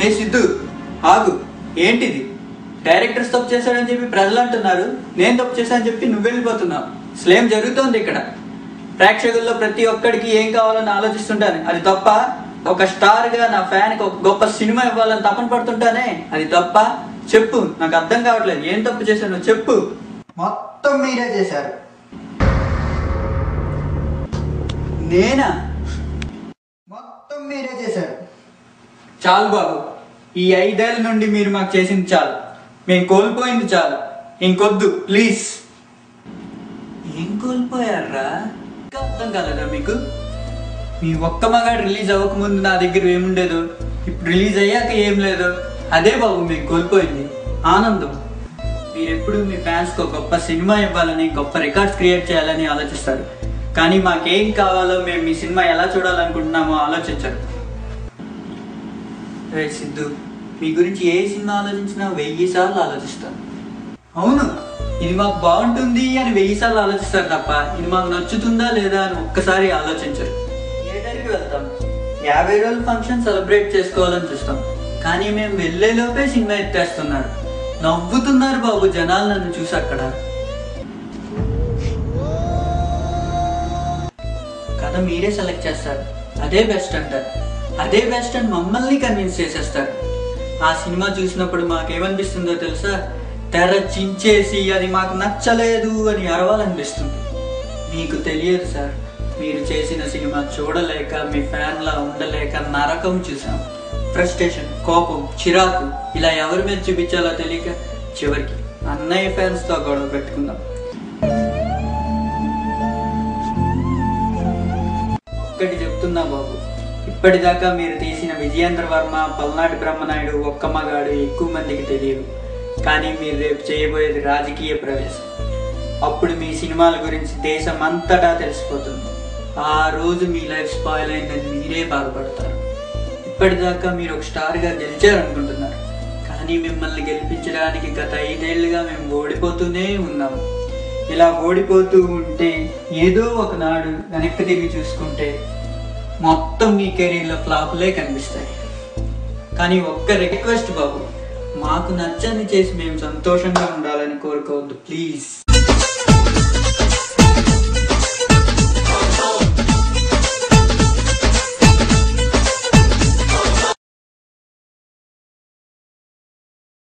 సిద్ధు ఆగు ఏంటిది డైరెక్టర్స్ తప్పు చేశాడని చెప్పి ప్రజలు అంటున్నారు నేను తప్పు చేశానని చెప్పి నువ్వు వెళ్ళిపోతున్నావు అసలు ఏం జరుగుతోంది ఇక్కడ ప్రేక్షకుల్లో ప్రతి ఒక్కడికి ఏం కావాలని ఆలోచిస్తుంటాను అది తప్ప ఒక స్టార్ గా నా ఫ్యాన్ కి ఒక గొప్ప సినిమా ఇవ్వాలని తపన పడుతుంటానే అది తప్ప చెప్పు నాకు అర్థం కావట్లేదు ఏం తప్పు చేశాను చెప్పు మొత్తం మీరే చేశారు నేనా మొత్తం మీరే చేశారు చాలు బాబు ఈ ఐదేళ్ల నుండి మీరు మాకు చేసింది చాలు మేము కోల్పోయింది చాలు ఇంకొద్దు ప్లీజ్ ఏం కోల్పోయారా ఇంకా అర్థం కాలేదా మీకు మీ ఒక్క మగాడు రిలీజ్ అవ్వకముందు నా దగ్గర ఏముండేదో ఇప్పుడు రిలీజ్ అయ్యాక ఏం లేదు అదే బాబు మీకు కోల్పోయింది ఆనందం మీరు ఎప్పుడు మీ ఫ్యాన్స్కి ఒక గొప్ప సినిమా ఇవ్వాలని గొప్ప రికార్డ్స్ క్రియేట్ చేయాలని ఆలోచిస్తారు కానీ మాకేం కావాలో మేము మీ సినిమా ఎలా చూడాలనుకుంటున్నామో ఆలోచించరు రే సిద్ధు మీ గురించి ఏ సినిమా ఆలోచించినా వెయ్యి సార్లు ఆలోచిస్తాను అవును ఇది మాకు బాగుంటుంది అని వెయ్యి సార్లు ఆలోచిస్తారు తప్ప ఇది మాకు నచ్చుతుందా లేదా అని ఒక్కసారి ఆలోచించరు థియేటర్కి వెళ్తాం యాభై రోజుల ఫంక్షన్ సెలబ్రేట్ చేసుకోవాలని చూస్తాం కానీ మేము వెళ్ళే లోపే సినిమా ఎత్తేస్తున్నారు నవ్వుతున్నారు బాబు జనాలు నన్ను చూసి అక్కడ కథ మీరే సెలెక్ట్ చేస్తారు అదే బెస్ట్ అంటారు అదే బెస్ట్ అని మమ్మల్ని కన్విన్స్ చేసేస్తారు ఆ సినిమా చూసినప్పుడు మాకేమనిపిస్తుందో తెలుసా తెర చించేసి అది మాకు నచ్చలేదు అని అరవాలనిపిస్తుంది మీకు తెలియదు సార్ మీరు చేసిన సినిమా చూడలేక మీ ఫ్యాన్లా ఉండలేక నరకం చూసాం ఫ్రస్ట్రేషన్ కోపం చిరాకు ఇలా ఎవరి మీద చూపించాలో తెలియక చివరికి అన్నయ్య ఫ్యాన్స్తో గొడవ పెట్టుకుందాం ఒక్కటి చెప్తున్నా బాబు ఇప్పటిదాకా మీరు తీసిన విజయేంద్ర వర్మ పల్నాటి బ్రహ్మనాయుడు ఒక్క మగాడు ఎక్కువ మందికి తెలియదు కానీ మీరు రేపు చేయబోయేది రాజకీయ ప్రవేశం అప్పుడు మీ సినిమాల గురించి దేశం అంతటా తెలిసిపోతుంది ఆ రోజు మీ లైఫ్ స్పాయిల్ అయిందని మీరే బాధపడతారు ఇప్పటిదాకా మీరు ఒక స్టార్గా గెలిచారనుకుంటున్నారు కానీ మిమ్మల్ని గెలిపించడానికి గత ఐదేళ్లుగా మేము ఓడిపోతూనే ఉన్నాము ఇలా ఓడిపోతూ ఉంటే ఏదో ఒకనాడు వెనక్కి తిరిగి చూసుకుంటే మొత్తం మీ కెరీర్లో ఫ్లాపులే కనిపిస్తాయి కానీ ఒక్క రిక్వెస్ట్ బాబు మాకు నచ్చని చేసి మేము సంతోషంగా ఉండాలని కోరుకోవద్దు ప్లీజ్